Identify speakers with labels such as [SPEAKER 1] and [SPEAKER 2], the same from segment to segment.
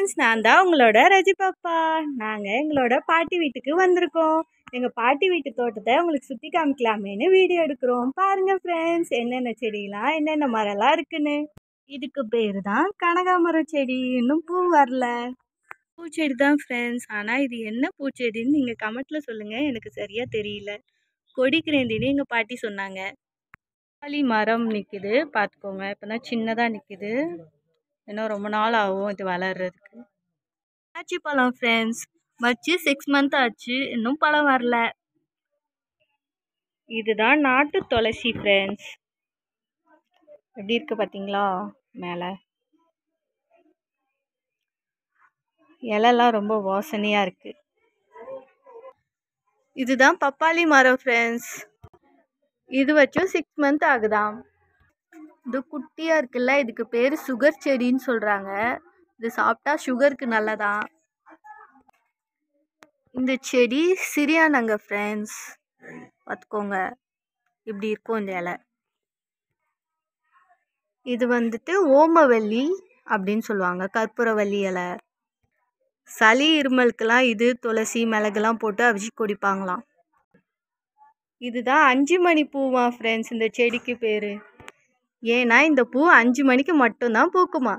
[SPEAKER 1] Friends நான் தான் உங்களோட ரஜி பாப்பா நாங்கள் எங்களோட பாட்டி வீட்டுக்கு வந்திருக்கோம் எங்கள் பாட்டி வீட்டு தோட்டத்தை உங்களுக்கு சுற்றி காமிக்கலாமேன்னு வீடியோ எடுக்கிறோம் பாருங்கள் ஃப்ரெண்ட்ஸ் என்னென்ன செடியெலாம் என்னென்ன மரம்லாம் இருக்குன்னு இதுக்கு பேர் தான் கனகாமரம் செடி இன்னும் பூ வரல பூச்செடி தான் ஃப்ரெண்ட்ஸ் ஆனால் இது என்ன பூச்செடின்னு நீங்கள் கமெண்ட்டில் சொல்லுங்கள் எனக்கு சரியாக தெரியல கொடிக்கிறேந்தின்னு எங்கள் பாட்டி சொன்னாங்க பப்பாளி மரம் நிற்கிது பார்த்துக்கோங்க இப்போ தான் சின்னதாக நிற்கிது இன்னும் ரொம்ப நாள் ஆகும் இது வளர்றதுக்கு ஆச்சி பழம் ஃப்ரெண்ட்ஸ் வச்சு சிக்ஸ் மந்த் ஆச்சு இன்னும் பழம் வரல இதுதான் நாட்டு துளசி ஃப்ரெண்ட்ஸ் எப்படி இருக்கு பார்த்தீங்களா மேலே இலைலாம் ரொம்ப வாசனையாக இருக்குது இதுதான் பப்பாளி மரம் ஃப்ரெண்ட்ஸ் இது வச்சும் சிக்ஸ் மந்த் ஆகுதாம் இது குட்டியாக இருக்குல்ல இதுக்கு பேர் சுகர் செடின்னு சொல்கிறாங்க இது சாப்பிட்டா சுகருக்கு நல்லதான் இந்த செடி சிரியானங்க ஃப்ரெண்ட்ஸ் பார்த்துக்கோங்க இப்படி இருக்கும் இந்த இலை இது வந்துட்டு ஓமவல்லி அப்படின்னு சொல்லுவாங்க கற்பூரவல்லி இலை சளி இருமலுக்கெல்லாம் இது துளசி மிளகுலாம் போட்டு அவிச்சு குடிப்பாங்களாம் இதுதான் அஞ்சு மணி பூவா ஃப்ரெண்ட்ஸ் இந்த செடிக்கு பேர் ஏன்னா இந்த பூ அஞ்சு மணிக்கு மட்டும்தான் பூக்குமா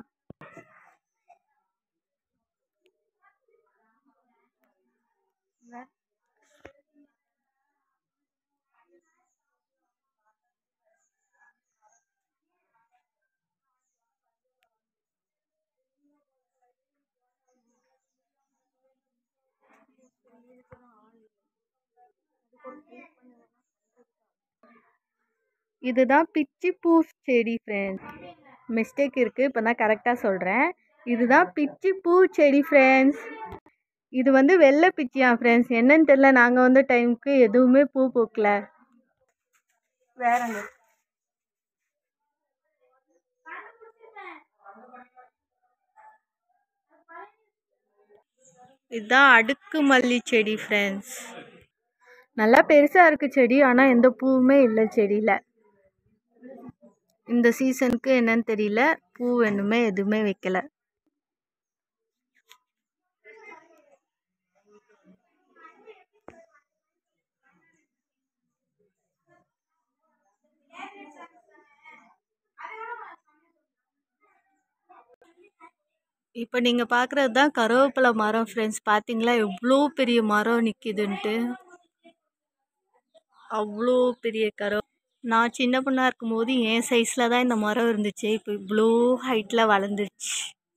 [SPEAKER 1] இதுதான் பிச்சி பூ செடி ஃப்ரெண்ட்ஸ் மிஸ்டேக் இருக்குது இப்போ தான் கரெக்டாக சொல்கிறேன் இதுதான் பிச்சி பூ செடி ஃப்ரெண்ட்ஸ் இது வந்து வெள்ளை பிச்சியா ஃப்ரெண்ட்ஸ் என்னன்னு தெரில நாங்கள் வந்த டைமுக்கு எதுவுமே பூ பூக்கல வேறங்க இதுதான் அடுக்கு மல்லி செடி ஃப்ரெண்ட்ஸ் நல்லா பெருசாக இருக்குது செடி ஆனால் எந்த பூவுமே இல்லை செடியில் இந்த சீசனுக்கு என்னன்னு தெரியல பூ வேணுமே எதுவுமே வைக்கல இப்போ நீங்கள் பார்க்குறது தான் கருவேப்பிலை மரம் ஃப்ரெண்ட்ஸ் பார்த்தீங்களா எவ்வளோ பெரிய மரம் நிற்கிதுன்ட்டு அவ்வளோ பெரிய கரு நான் சின்ன பொண்ணாக இருக்கும்போது என் சைஸில் தான் இந்த மரம் இருந்துச்சு இப்போ இவ்வளோ ஹைட்டில் வளர்ந்துருச்சு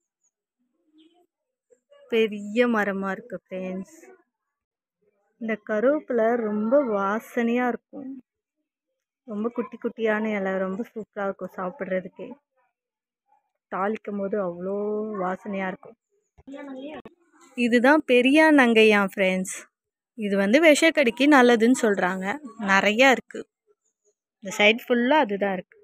[SPEAKER 1] பெரிய மரமாக இருக்குது ஃப்ரெண்ட்ஸ் இந்த கருவேப்பிலை ரொம்ப வாசனையாக இருக்கும் ரொம்ப குட்டி குட்டியான இலை ரொம்ப சூப்பராக இருக்கும் சாப்பிட்றதுக்கே தாளிக்கும் போது அவ்வளோ வாசனையாக இருக்கும் இதுதான் பெரிய நங்கையான் ஃப்ரெண்ட்ஸ் இது வந்து விஷக்கடிக்கு நல்லதுன்னு சொல்கிறாங்க நிறையா இருக்குது இந்த சைட் ஃபுல்லாக அதுதான் இருக்குது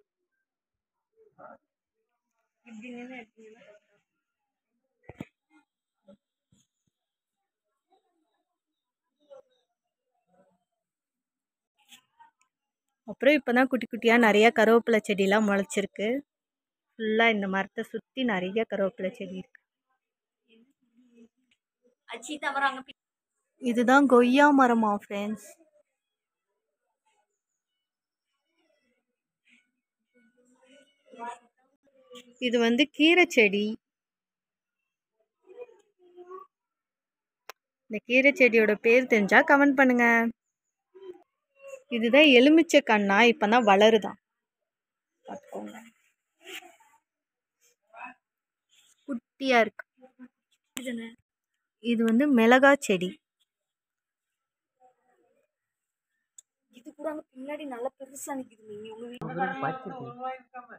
[SPEAKER 1] அப்புறம் இப்போ தான் குட்டி குட்டியாக நிறையா கருவேப்பிலை செடியெலாம் முளைச்சிருக்கு ஃபுல்லாக இந்த மரத்தை சுற்றி நிறைய கருவேப்பிலை செடி இருக்கு இதுதான் கொய்யா மரமா ஃப்ரெண்ட்ஸ் இது வந்து கீரை செடி இந்த கீரை செடியோட பேர் தெரிஞ்சா கமெண்ட் பண்ணுங்க இதுதான் எலுமிச்சை கண்ணா இப்பதான் வளருதான் பார்த்துக்கோங்க குட்டியா இருக்கு இது வந்து மிளகா செடி இது கூட அங்க பின்னாடி நல்லா பெருசா நிக்குது நீங்க உங்க வீட்டுல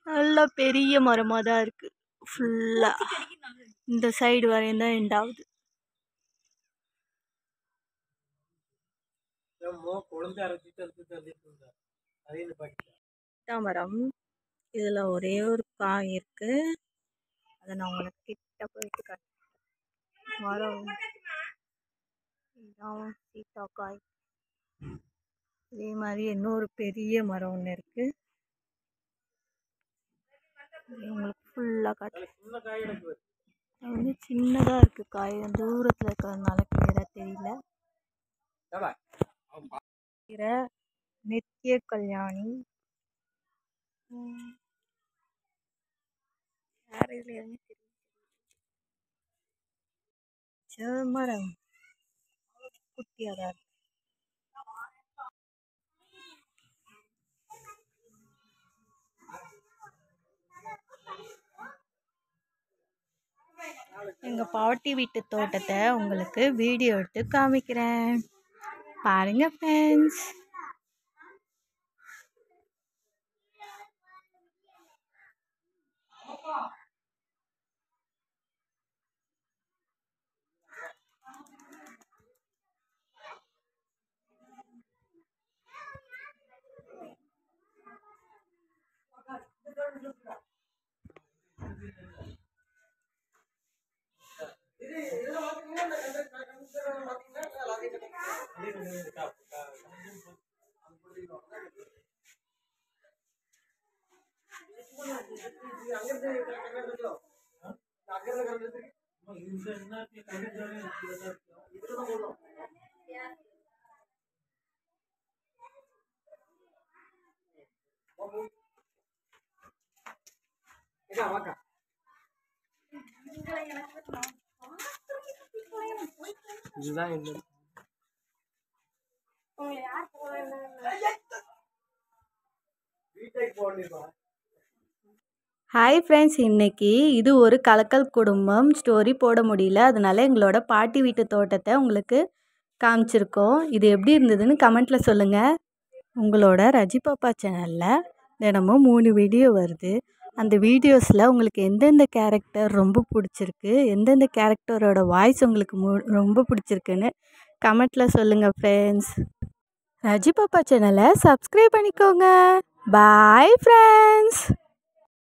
[SPEAKER 1] நல்லா பெரிய மரமாக தான் இருக்குது ஃபுல்லாக இந்த சைடு வரையும் தான் எண்ட் ஆகுது மரம் இதில் ஒரே ஒரு காய் இருக்குது அதை நான் உங்களுக்கு கிட்ட போயிட்டு காட்டுறேன் மரம் இதான் சீத்தாக்காய் இதே மாதிரி இன்னொரு பெரிய மரம் ஒன்று இருக்குது உங்களுக்கு ஃபுல்லாக காட்டுறேன் அது வந்து சின்னதாக இருக்குது காய் தூரத்தில் இருக்கிறதுனால கிளியராக தெரியல கீரை நித்திய கல்யாணி ம். வேற இதுல எதுவுமே தெரியல செம்மரம் குட்டியாக தான் இருக்கு எங்கள் பாட்டி வீட்டு தோட்டத்தை உங்களுக்கு வீடியோ எடுத்து காமிக்கிறேன் பாருங்க ஃப்ரெண்ட்ஸ்
[SPEAKER 2] இதுதான் என்ன வீட்டுக்கு போகணுமா
[SPEAKER 1] ஹாய் ஃப்ரெண்ட்ஸ் இன்னைக்கு இது ஒரு கலக்கல் குடும்பம் ஸ்டோரி போட முடியல அதனால எங்களோட பாட்டி வீட்டு தோட்டத்தை உங்களுக்கு காமிச்சிருக்கோம் இது எப்படி இருந்ததுன்னு கமெண்ட்டில் சொல்லுங்கள் உங்களோட ரஜி பாப்பா சேனலில் தினமும் மூணு வீடியோ வருது அந்த வீடியோஸில் உங்களுக்கு எந்தெந்த கேரக்டர் ரொம்ப பிடிச்சிருக்கு எந்தெந்த கேரக்டரோட வாய்ஸ் உங்களுக்கு மு ரொம்ப பிடிச்சிருக்குன்னு கமெண்ட்டில் சொல்லுங்கள் ஃப்ரெண்ட்ஸ் ரஜி பாப்பா சேனலை சப்ஸ்கிரைப் பண்ணிக்கோங்க பாய் ஃப்ரெண்ட்ஸ்